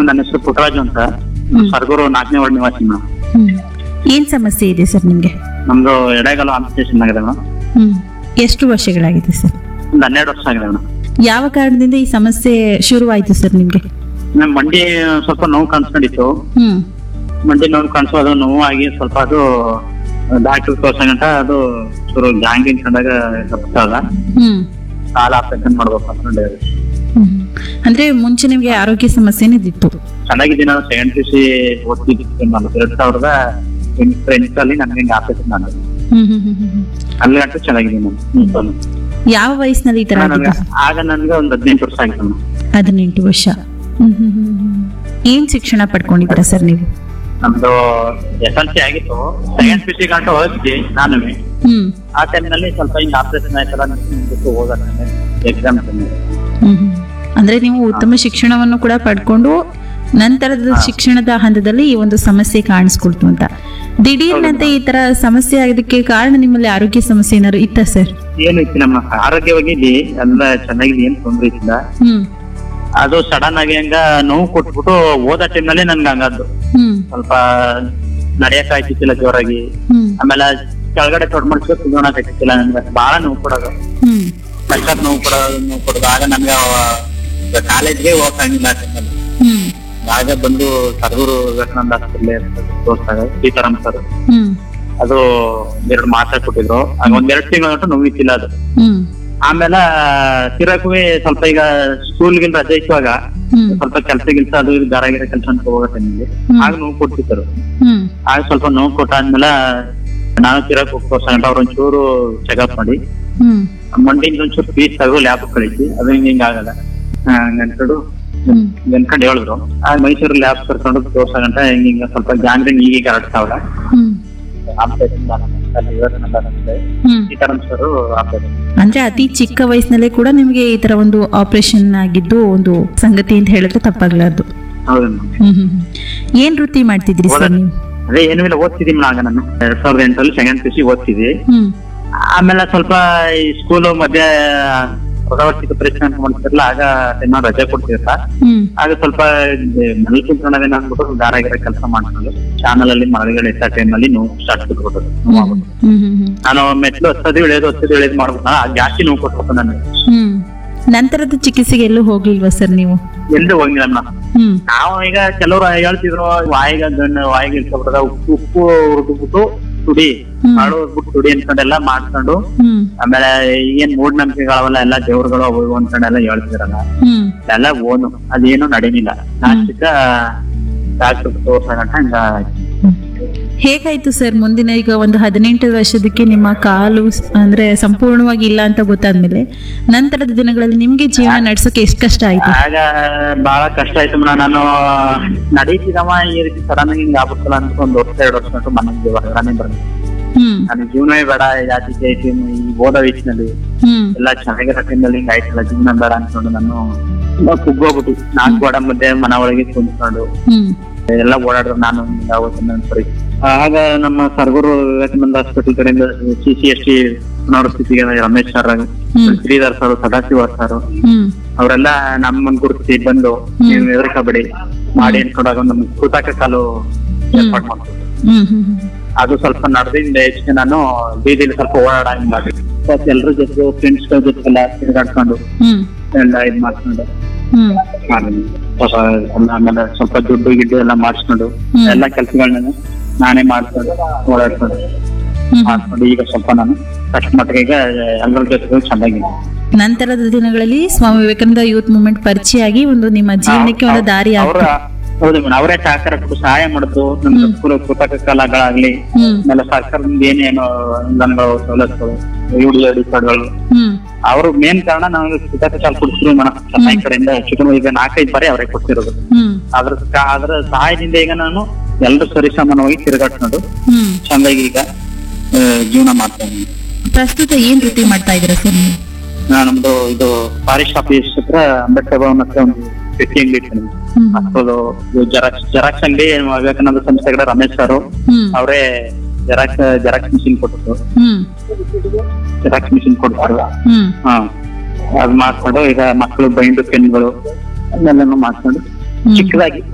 ನನ್ನ ಹೆಸರು ಪುಟ್ಟರಾಜು ಅಂತ ಹ್ಮ್. ಸರ್ಗೂರು ನಾಲ್ಕನೇ ವಾರ್ಡ್ ನಿವಾಸಿ ಮೇಡಮ್ ಹ್ಮ್ ಏನ್ ಸಮಸ್ಯೆ ಇದೆ ಸರ್ ನಿಮ್ಗೆ ನಮ್ದು ಎಡೆಗಾಲು ಆಂಪಿಟೇಷನ್ ಆಗಿದೆ ಮೇಡಮ್ ಹ್ಮ್ ಎಷ್ಟು ವರ್ಷಗಳಾಗಿದೆ ಸರ್ ಒಂದು ಹನ್ನೆರಡು ವರ್ಷ ಆಗಿದೆ ಮೇಡಮ್ ಯಾವ ಕಾರಣದಿಂದ ಈ ಸಮಸ್ಯೆ ಶುರುವಾಯ್ತು ಸರ್ ನಿಮ್ಗೆ ನಮ್ ಮಂಡಿ ಸ್ವಲ್ಪ ನೋವು ಕಾಣಿಸ್ಕೊಂಡಿತ್ತು ಹ್ಮ್ ಮಂಡಿ ನೋವು ಕಾಣಿಸೋ ಅದು ನೋವು ಆಗಿ ಸ್ವಲ್ಪ ಅದು ಡಾಕ್ಟರ್ ತೋರ್ಸಂಗಂಟ ಅದು ಚೂರು ಗ್ಯಾಂಗಿಂಗ್ ಕಂಡಾಗ ತಪ್ಪಿಸಲ್ಲ ಹ್ಮ್ ಕಾಲ ಆಪರೇಷನ್ ಮಾಡ್ಬೇಕು ಅನ್ಕೊಂಡೆ ಹ್ಮ್. ಅಂದ್ರೆ ಮುಂಚೆ ನಿಮ್ಗೆ ಆರೋಗ್ಯ ಸಮಸ್ಯೆನೇ ಇದ್ದಿತ್ತು ಚೆನ್ನಾಗಿದ್ದೀನಿ ನಾನು ಸೆಕೆಂಡ್ ಪಿ ಸಿ ಓದ್ತಿದ್ದೀನಿ ನಾನು ಎರಡ್ ಸಾವಿರದ ಎಂಟು ಎಂಟರಲ್ಲಿ ನನ್ಗೆ ಹಿಂಗೆ ಆಪರೇಷನ್ ನಾನು ಹ್ಮ್ ಹ್ಮ್ ಹ್ಮ್ ಹ್ಮ್. ಅಲ್ಲಿ ಗಂಟು ಚೆನ್ನಾಗಿದ್ದೀನಿ ನಾನು ಯಾವ ವಯಸ್ಸಿನಲ್ಲಿ ಈ ತರ ನನಗೆ ಆಗಿತ್ತು ಆಗ ನನ್ಗೆ ಒಂದು ಹದಿನೆಂಟು ವರ್ಷ ಆಗಿತ್ತು ಮೇಡಮ್ ಹದಿನೆಂಟು ವರ್ಷ ಹ್ಮ್ ಹ್ಮ್ ಹ್ಮ್ ಹ್ಮ್. ಏನ್ ಶಿಕ್ಷಣ ಪಡ್ಕೊಂಡಿದ್ದೀರಾ ಸರ್ ನೀವು ನಮ್ದು ಎಸ್ ಎಲ್ ಸಿ ಆಗಿತ್ತು ಸೆಕೆಂಡ್ ಪಿ ಸಿ ಗಂಟು ಓದಿದ್ವಿ ನಾನು ಹ್ಮ್ ಆ ಟೈಮ್ನಲ್ಲಿ ಸ್ವಲ್ಪ ಹಿಂಗೆ ಆಪರೇಷನ್ ಆಯ್ತಲ್ಲ ನಿಂತು ಹೋಗೋಣ ಎಕ್ಸಾಮ್ ಹ್ಮ್ ಹ್ಮ್. ಅಂದ್ರೆ ನೀವು ಉತ್ತಮ ಶಿಕ್ಷಣವನ್ನು ಕೂಡ ಪಡ್ಕೊಂಡು ನಂತರದ ಶಿಕ್ಷಣದ ಹಂತದಲ್ಲಿ ಈ ಒಂದು ಸಮಸ್ಯೆ ಕಾಣಿಸ್ಕೊಳ್ತು ಅಂತ ದಿಢೀರ್ನಂತೆ ಈ ತರ ಸಮಸ್ಯೆ ಆಗೋದಕ್ಕೆ ಕಾರಣ ನಿಮ್ಮಲ್ಲಿ ಆರೋಗ್ಯ ಸಮಸ್ಯೆ ಏನಾದ್ರು ಇತ್ತ ಸರ್ ಏನು ಇತ್ತು ನಮ್ಮ ಆರೋಗ್ಯವಾಗಿದ್ದಿ ಎಲ್ಲ ಚೆನ್ನಾಗಿದೆ ಏನ್ ತೊಂದ್ರೆ ಇತ್ತಿಲ್ಲ ಹ್ಮ್ ಅದು ಸಡನ್ ಆಗಿ ಹಂಗ ನೋವು ಕೊಟ್ಬಿಟ್ಟು ಓದೋ ಟೈಮ್ನಲ್ಲಿ ನನ್ಗೆ ಹಂಗದ್ದು ಹ್ಮ್ ಸ್ವಲ್ಪ ನಡೆಯಕ್ ಆಯ್ತಿತ್ತಿಲ್ಲ ಜೋರಾಗಿ ಹ್ಮ್ ಆಮೇಲೆ ಕೆಳಗಡೆ ತೊಡ್ ಮಾಡ್ಸ್ಬೇಕು ಕುತ್ಕೊಳಕ್ ಆಗ್ತಿಲ್ಲ ನನ್ಗೆ ಬಹಳ ನೋವು ಕೊಡೋದು ಹ್ಮ್ ಕಷ್ಟಕ್ಕೆ ನೋವು ಕೊಡೋದು ನೋವು ಕೊಡೋದು ಆಗ ನನ್ಗೆ ಕಾಲೇಜ್ಗೆ ಹೋಗಂಗಿಲ್ಲ ಹ್ಮ್ ಆಗ ಬಂದು ಸರ್ಗೂರು ವಿವೇಕಾನಂದ ಆಸ್ಪತ್ರೆ ತೋರ್ಸ್ದಾಗ ಸೀತಾರಾಮ್ ಸರ್ ಹ್ಮ್ ಅದು ಎರಡು ಮಾತ್ರೆ ಕೊಟ್ಟಿದ್ರು ಆಗ ಒಂದೆರಡು ತಿಂಗಳ ಗಂಟು ನೋವಿತ್ತಿಲ್ಲ ಅದು ಹ್ಮ್ ಆಮೇಲೆ ತಿರಕ್ಕೂ ಸ್ವಲ್ಪ ಈಗ ಸ್ಕೂಲ್ಗಿಲ್ ರಜೆ ಇರುವಾಗ ಹ್ಮ್ ಸ್ವಲ್ಪ ಕೆಲಸ ಗಿಲ್ಸ ಅದು ಇದು ಗಾರ ಗಿರ ಕೆಲಸ ಅಂತ ಹೋಗೋ ಟೈಮಲ್ಲಿ ಹ್ಮ್. ಆಗ ನೋವು ಕೊಡ್ತಿದ್ರು ಹ್ಮ್ ಆಗ ಸ್ವಲ್ಪ ನೋವು ಕೊಟ್ಟಾದ್ಮೇಲೆ ನಾನು ತಿರಕ್ ಹೋಗ್ತೋರ್ಸಂಟ ಅವ್ರ ಒಂಚೂರು ಚೆಕಪ್ ಮಾಡಿ ಹ್ಮ್ ಮಂಡಿಯಿಂದ ಒಂಚೂರು ಪೀಸ್ ತಗೋ ಲ್ಯಾಬ್ ಕಳಿಸಿ ಅದು ಹಿಂಗ ಹಿಂಗ ಆಗಲ್ಲ ಅನ್ಕೊಂಡು ಹ್ಮ್ ಅನ್ಕೊಂಡು ಹೇಳಿದ್ರು ಆಗ ಮೈಸೂರು ಲ್ಯಾಬ್ ಕರ್ಕೊಂಡು ತೋರ್ಸಂಟ ಹಿಂಗ ಹಿಂಗ ಸ್ವಲ್ಪ ಗ್ಯಾಂಗ್ರೀನ್ ಈಗೀಗ ಹರಡ್ತಾವಲ್ಲ ಹ್ಮ್ ಆಪರೇಷನ್ ಹ್ಮ್ ಸೀತಾರಾಮ್ ಸರ್ ಆಪರೇಷನ್ ಅಂದ್ರೆ ಅತಿ ಚಿಕ್ಕ ವಯಸ್ಸಿನಲ್ಲೇ ಕೂಡ ನಿಮ್ಗೆ ಈ ತರ ಒಂದು ಆಪರೇಷನ್ ಆಗಿದ್ದು ಒಂದು ಸಂಗತಿ ಅಂತ ಹೇಳಿದ್ರೆ ತಪ್ಪಾಗ್ಲಾರ್ದು ಹೌದು ಮೇಡಮ್. ಹ್ಮ್ ಹ್ಮ್ ಹ್ಮ್. ಏನ್ ವೃತ್ತಿ ಮಾಡ್ತಿದ್ರಿ ಸರ್ ನೀವು ಅದೇ ಏನು ಇಲ್ಲ ಓದ್ತಿದ್ದೀನಿ ಆಗ ನಾನು ಎರಡ್ ಸಾವಿರದ ಎಂಟರಲ್ಲಿ ಸೆಕೆಂಡ್ ಪಿ ಸಿ ಓದ್ತಿದ್ವಿ ಹ್ಮ್ ಆಮೇಲೆ ಸ್ವಲ್ಪ ಈ ಸ್ಕೂಲು ಮಧ್ಯೆ ಪ್ರಥಮವಾರ್ಷಿಕ ಪರೀಕ್ಷೆ ಅಂತ ಮಾಡ್ತಿರಲ್ಲ ಆಗ ಏನೋ ರಜೆ ಕೊಡ್ತಿರಲ್ಲ ಹ್ಮ್ ಆಗ ಸ್ವಲ್ಪ ಮನೇಲಿ ಕುತ್ಕೊಂಡವೇನ ಅಂದ್ಬಿಟ್ಟು ದಾರಾಗಿರೋ ಕೆಲಸ ಮಾಡ್ಕೊಂಡು ಚಾನಲ್ ಅಲ್ಲಿ ಮರಗಳು ಎತ್ತ ಟೈಮಲ್ಲಿ ನೋವು ಸ್ಟಾರ್ಟ್ ಕೊಟ್ಬಿಟ್ಟು ಹ್ಮ್ ಹ್ಮ್ ಹ್ಮ್ ನಾನು ಮೆಟ್ಲು ಹತ್ತದು ಇಳಿಯೋದು ಹತ್ತದು ಇಳಿಯೋದು ಮಾಡ್ಬಿಟ್ಟು ಆ ಜಾಸ್ತಿ ನೋವು ಕೊಟ್ಬಿಟ್ಟು ನನಗೆ ಹ್ಮ್ ನಂತರದ ಚಿಕಿತ್ಸೆಗೆ ಎಲ್ಲೂ ಹೋಗ್ಲಿಲ್ವಾ ಸರ್ ನೀವು ಎಲ್ಲೂ ಹೋಗಿಲ್ಲ ನಾನು ಹ್ಮ್ ನಾವು ಈಗ ಕೆಲವರು ಹೇಳ್ತಿದ್ರು ವಾಯಿಗ ಗಣ್ಣು ವಾಯಿಗೆ ಇಟ್ಕೊಬಿಟ್ಟದ ಉಪ್ಪು ಉಪ್ಪು ಹುರಿದ್ಬಿಟ್ಟು ತುಡಿ ಹ್ಮ್. ಮಾಡು ಹೋಗ್ಬಿಟ್ಟು ತುಡಿ ಅನ್ಕೊಂಡೆಲ್ಲ ಮಾಡ್ಕೊಂಡು ಹ್ಮ್ ಆಮೇಲೆ ಏನ್ ಮೂಢನಂಬಿಕೆಗಳವೆಲ್ಲ ಎಲ್ಲ ದೇವ್ರುಗಳು ಅವು ಇವು ಅನ್ಕೊಂಡೆಲ್ಲ ಹೇಳ್ತಿರಲ್ಲ ಹ್ಮ್ ಎಲ್ಲ ಓನು ಅದೇನು ನಡೀನಿಲ್ಲ ಲಾಸ್ಟಿಕ ಡಾಕ್ಟರ್ ತೋರ್ಸಗಂಟ ಹಂಗ ಹೇಗಾಯ್ತು ಸರ್ ಮುಂದಿನ ಈಗ ಒಂದು ಹದಿನೆಂಟು ವರ್ಷದಕ್ಕೆ ನಿಮ್ಮ ಕಾಲು ಸ್- ಅಂದ್ರೆ ಸಂಪೂರ್ಣವಾಗಿ ಇಲ್ಲ ಅಂತ ಗೊತ್ತಾದ್ಮೇಲೆ ನಂತರದ ದಿನಗಳಲ್ಲಿ ನಿಮ್ಗೆ ಜೀವನ ನಡ್ಸೋಕೆ ಎಷ್ಟು ಕಷ್ಟ ಆಯ್ತು ಆಗ ಬಹಳ ಕಷ್ಟ ಆಯ್ತು ಮೇಡಮ್ ನಾನು ನಡೀತಿದವ ಈ ರೀತಿ ಸಡನ್ ಆಗಿ ಹಿಂಗ ಆಗ್ಬಿಡ್ತಲ್ಲ ಅಂತ ಒಂದ್ ವರ್ಷ ಎರಡು ವರ್ಷ ಗಂಟು ಮನೆಗೆ ಹೊರಗಡೆ ಬರ್ತೀನಿ ಹ್ಮ್ ನನಗೆ ಜೀವನವೇ ಬೇಡ ಜಾತಿಗೆ ಐತಿ ಈ ಓದೋ ವಯಸ್ಸಿನಲ್ಲಿ ಹ್ಮ್ ಎಲ್ಲ ಚೆನ್ನಾಗಿರೋ ಟೈಮಲ್ಲಿ ಹಿಂಗ ಆಯ್ತಲ್ಲ ಜೀವನ ಬೇಡ ಅನ್ಕೊಂಡು ನಾನು ತುಂಬಾ ಕುಗ್ಗೋಗ್ಬಿಟ್ಟು ನಾಲ್ಕು ಗೋಡ ಮಧ್ಯೆ ಮನ ಒಳಗೆ ಕುಂತ್ಕೊಂಡು ಹ್ಮ್ ಎಲ್ಲ ಓಡಾಡಿದ್ರು ನಾನು ಅವತ್ತು ನನ್ನ ಪರಿಸ್ಥಿತಿ ಆಗ ನಮ್ಮ ಸರ್ಗೂರು ವಿವೇಕಾನಂದ ಹಾಸ್ಪಿಟಲ್ ಕಡೆಯಿಂದ ಸಿ ಸಿ ಎಸ್ ಟಿ ಸ್ಥಿತಿಗೆ Ramesh sir Sridhar sir Sadashiva sir ಹ್ಮ್ ಅವರೆಲ್ಲ ನಮ್ಮನ್ ಗುರುತಿಸಿ ಬಂದು ನೀವು ಹೆದರ್ಕಬೇಡಿ ಮಾಡಿ ಅನ್ಕೊಂಡಾಗ ನಮ್ ಕೂತಾಕ ಕಾಲು ಏರ್ಪಾಡು ಮಾಡ್ತಾರೆ ಹ್ಮ್ ಹ್ಮ್ ಹ್ಮ್ ಅದು ಸ್ವಲ್ಪ ನಡೆದಿಂದ ಹೆಚ್ಚಿಗೆ ನಾನು ಬೀದಿಲಿ ಸ್ವಲ್ಪ ಓಡಾಡಂಗ್ ಸ್ವಲ್ಪ ಎಲ್ರ ಜೊತೆ ಫ್ರೆಂಡ್ಸ್ ಜೊತೆಗೆಲ್ಲ ತಿರುಗಾಡ್ಕೊಂಡು ಹ್ಮ್ ಎಲ್ಲ ಇದ್ ಮಾಡ್ಕೊಂಡು ಹ್ಮ್ ಮಾಡಿದ್ನಿ. ಸ್ವಲ್ಪ ಎಲ್ಲ ಆಮೇಲೆ ಸ್ವಲ್ಪ ದುಡ್ಡು ಗಿಡ್ಡು ಎಲ್ಲ ಮಾಡಿಸ್ಕೊಂಡು ಹ್ಮ್. ಎಲ್ಲ ಕೆಲಸಗಳನ್ನ ನಾನೇ ಮಾಡ್ಕೊಂಡು ಓಡಾಡ್ಕೊಂಡು ಹ್ಮ್ ಮಾಡ್ಕೊಂಡು ಈಗ ಸ್ವಲ್ಪ ನಾನು ಕಷ್ಟ ಮಟ್ಟಿಗೆ ಈಗ ಎಲ್ಲರ ಜೊತೆಗೂ ಚೆನ್ನಾಗಿದೆ ನಂತರದ ದಿನಗಳಲ್ಲಿ ಸ್ವಾಮಿ ವಿವೇಕಾನಂದ ಯೂತ್ ಮೂವ್ಮೆಂಟ್ ಪರಿಚಯ ಆಗಿ ಒಂದು ನಿಮ್ಮ ಜೀವನಕ್ಕೆ ಒಂದು ದಾರಿ ಅವ್ರ ಆಗ್ತದೆ ಹೌದು ಮೇಡಮ್ ಅವರೇ ಸಹಕಾರ ಕೊಟ್ಟು ಸಹಾಯ ಮಾಡಿದ್ರು ನಮ್ಮ ಹ್ಮ್. ಸ್ಕೂಲ್ ಕೃತಕ ಕಲಾಗಳಾಗ್ಲಿ ಹ್ಮ್ ಆಮೇಲೆ ಸರ್ಕಾರದಿಂದ ಏನೇನು ಅನುದಾನಗಳು ಸವಲತ್ತುಗಳು ಯುಡಿಎ ಡಿ ಕಾರ್ಡ್ಗಳು ಹ್ಮ್ ಅವರು ಮೇನ್ ಕಾರಣ ನಮಗೆ ಕೃತಕ ಚಾಲ ಕೊಡ್ತಿದ್ರು ಮೇಡಮ್ ಚೆನ್ನೈ ಕಡೆಯಿಂದ ಹೆಚ್ಚು ಈಗ ನಾಲ್ಕೈದು ಬಾರಿ ಅವರೇ ಕೊಡ್ತಿರೋದು ಹ್ಮ್ ಅದ್ರ ಕ- ಅದ್ರ ಸಹಾಯದಿಂದ ಈಗ ನಾನು ಎಲ್ಲರೂ ಸರಿಸಮಾನವಾಗಿ ತಿರುಗಾಡ್ಕೊಂಡು ಹ್ಮ್ ಚಂದಾಗಿ ಈಗ ಆ, ಜೀವನ ಮಾಡ್ತಾ ಇದ್ದೀನಿ ಪ್ರಸ್ತುತ ಏನ್ ವೃತ್ತಿ ಮಾಡ್ತಾ ಇದ್ದೀರಾ ಸರ್ ನೀವು ನಾ ನಮ್ದು ಇದು ಫಾರೆಸ್ಟ್ ಆಫೀಸ್ ಹತ್ರ ಅಂಬೇಡ್ಕರ್ ಭವನ್ ಹತ್ರ ಒಂದು ಪೆಟ್ಟಿ ಅಂಗಡಿ ಇತ್ತು ನಮ್ದು. ಹ್ಮ್ ಅಷ್ಟೊಂದು ಜೆರಾಕ್ಸ್ ಜೆರಾಕ್ಸ್ ಅಂಗಡಿ ವಿವೇಕಾನಂದ ಸಂಸ್ಥೆ ಕಡೆ ರಮೇಶ್ ಸರ್ ಹ್ಮ್ ಅವರೇ ಜೆರಾಕ್ಸ್ ಜೆರಾಕ್ಸ್ ಮಿಷಿನ್ ಕೊಟ್ಟಿದ್ರು ಹ್ಮ್ ಜೆರಾಕ್ಸ್ ಮಿಷಿನ್ ಕೊಡ್ತಾರೆ ಹ್ಮ್ ಹಾ ಅದ್ ಮಾಡ್ಕೊಂಡು ಈಗ ಮಕ್ಕಳು ಬೈಂಡು ಪೆನ್ಗಳು ಅದನ್ನೆಲ್ಲನೂ ಮಾಡ್ಕೊಂಡು ಹ್ಮ್. ಚಿಕ್ಕದಾಗಿ